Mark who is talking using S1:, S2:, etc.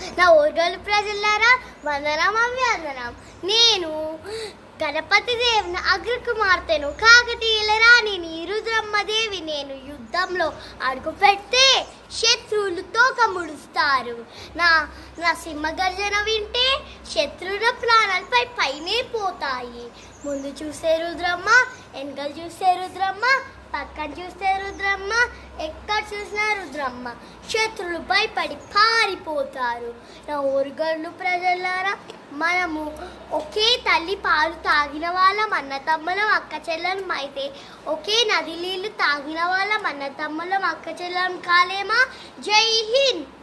S1: నా ఓటోలు ప్రజలారా వందనం అవి వందనం నేను గణపతి దేవుని అగ్రకుమార్తెను కాకతీయుల రాణిని రుద్రమ్మదేవి నేను యుద్ధంలో అడుగు పెడితే శత్రువులు తోక ముడుస్తారు నా నా సింహగర్జన వింటే శత్రువుల ప్రాణాలపై పైనే పోతాయి ముందు చూసే రుద్రమ్మ వెనకలు చూసే రుద్రమ్మ పక్కన చూస్తే రుద్రమ్మ ఎక్కడ చూసినా రుద్రమ్మ శత్రులు భయపడి పారిపోతారు నా ఊరుగళ్ళు ప్రజలారా మనము ఒకే తల్లి పాలు తాగిన వాళ్ళం అన్న తమ్ములం అక్క చెల్లెలం అయితే ఒకే నది నీళ్ళు తాగిన వాళ్ళం అన్న తమ్ములం అక్క చెల్లెలం కాలేమా జై హింద్